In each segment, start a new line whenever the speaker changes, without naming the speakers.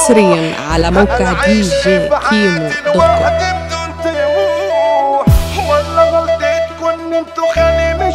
حصريا على موقع دي جي كيمو دوت كوم
ولا غلطتكم انتوا خالي مش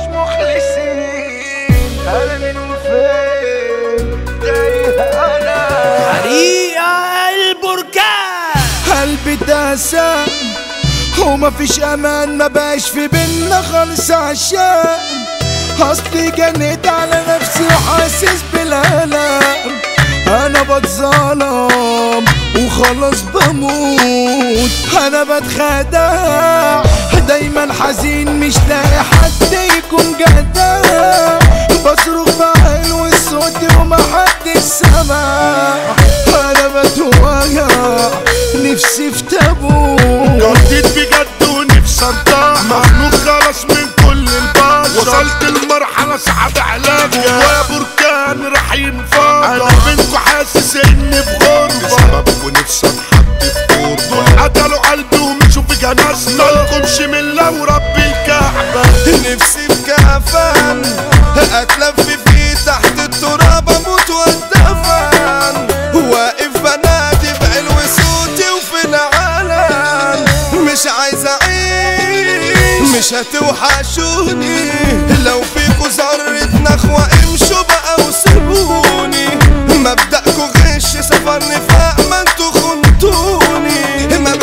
مخلصين انا من فين تايه انا
حريقة البركان
قلبي اتقسم ومفيش امان ما بقاش في بينا خالص عشان اصلي جنيت على نفسي وحاسس بالالم انا بتظلم وخلاص بموت انا بتخدع دايما حزين مش لاقي حد يكون جدع بصرخ بعلو الصوت ومحدش سمع انا بتوجع نفسي في تابوت
جديد بجد ونفسي انطق مخنوق خلاص من كل البشر وصلت لمرحلة صعب علاجها جوايا بركان راح ينفجر انا بينكو حاسس اني في غربة بسببكو نفسي انحط في غربة قتلوا قلبي ومشوا في جنازتي مالكمش من لو رب الكعبة
نفسي في كفن اتلف فيه تحت التراب اموت واتدفن واقف بنادي بعلو صوتي وفي العالم مش عايز اعيش مش هتوحشوني لو فيكوا ذرة نخوة امشوا بقى وسيبوني مبدأكوا غش سفر نفاق ما انتوا خنتوني ما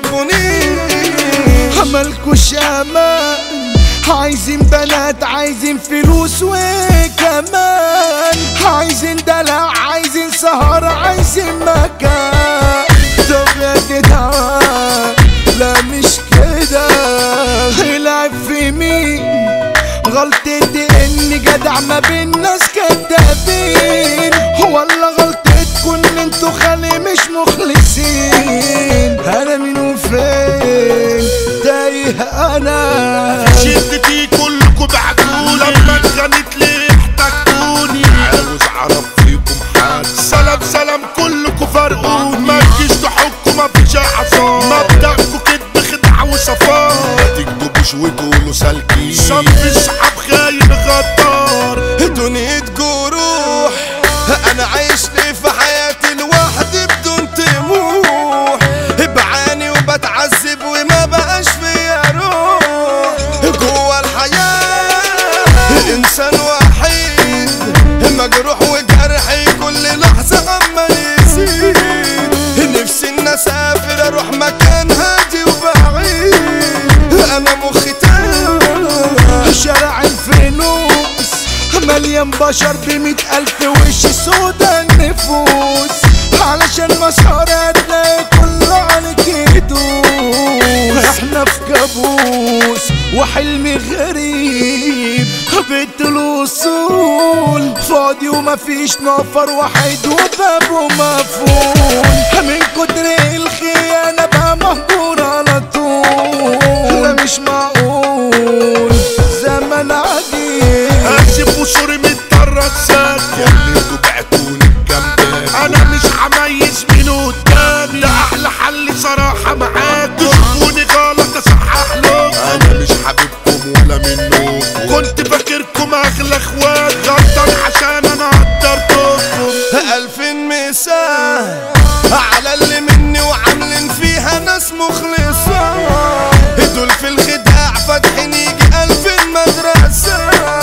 بتحبونيش عملكوش امان عايزين بنات عايزين فلوس وكمان عايزين دلع عايزين سهر عايزين مكان طب يا جدعان لا مش كده العب في مين غلطتي اني جدع ما بين ناس كدابين ولا غلطتكم ان انتوا خالي مش مخلصين انا مين وفين تايه انا
شدتي كلكم بعتوني لما اتغنت لي احتجتوني عاوز اعرف فيكم حال سلام سلام كلكم فرقوني ما تجيش تحكوا ما فيش عصام مبدأكوا كدب خدعة وصفار ما تكدبوش وتقولوا سالكين صف السحاب خاين غدار
دنيا جروح انا عايش لي في حياتي لوحدي بدون طموح بعاني وبتعذب وما بقاش فيا روح جوا الحياة انسان وحيد مجروح وجرحي كل لحظة عمال يزيد نفسي ان اسافر اروح مكان هادي وبعيد انا مخي تاه شارع الفلوس مليان بشر بمئة ألف وش سودا النفوس علشان مسار هتلاقي كله عليك يدوس احنا في كابوس وحلمي غريب بيت الوصول فاضي ومفيش نفر واحد وبابه مقفول من كتر الخيانة بقى مهجور على طول لا مش معقول زمن عجيب
اسف وسوري مضطر اتسكت اللي بعتوني بجنبك انا مش هميز مين قدامي ده احلى حل صراحه معاك تشوفوني غلط اصحح لكم انا مش حبيبكم ولا منكم كنت فاكركم اغلى اخوات غلطان عشان انا قدرتكم
ألف مساء على اللي مني وعاملين فيها ناس مخلصة دول في الخداع فاتحين يجي ألف مدرسة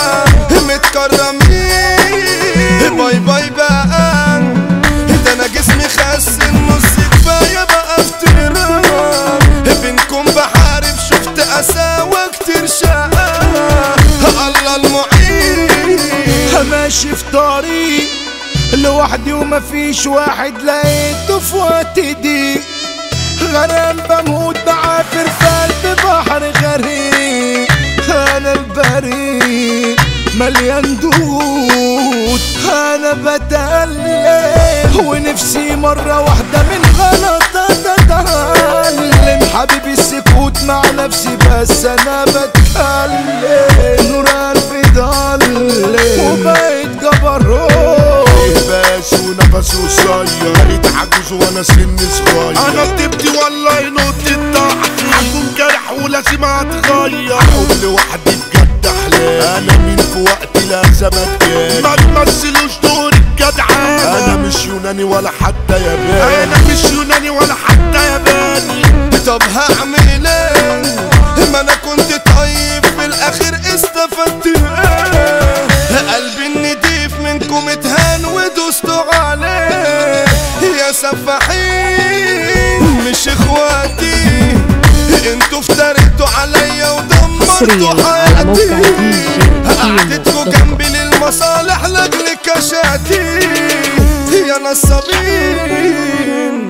متكرمين باي باي بقى ده أنا جسمي خسن نص كفاية بقى افتراء بينكم بحارب شفت قساوة كتير شقة الله المعين ماشي في طريق لوحدي ومفيش واحد لقيته في وقت ضيق غرام بموت بعافر في قلب بحر غريق انا البريء مليان دود انا بتألم ونفسي مرة واحدة من غلطات اتعلم حبيبي السكوت مع نفسي بس انا بتكلم نور قلبي ضل وبقيت جبروت
باس ونفسه قصير قريت عجوز وانا سن صغير انا بتبدي والله نقطة الضعف هكون جرح ولازم اتغير اقول لوحدي بجد احلام انا مين في وقت الازمات كان ما تمثلوش دور الجدعان انا مش يونان يوناني ولا حتى ياباني انا مش يوناني ولا حتى ياباني
طب هعمل ايه ما انا كنت طيب في الاخر استفدت ايه قلبي النديف منكم اتهان ودوستوا عليه يا سفاحين مش اخواتي انتوا افتريتوا عليا ودمرتوا
حصرياً على
حياتي
موقع دي جي كيمو
قعدتكوا
دوت كوم.
جنبي للمصالح لاجل كشاتي يا نصابين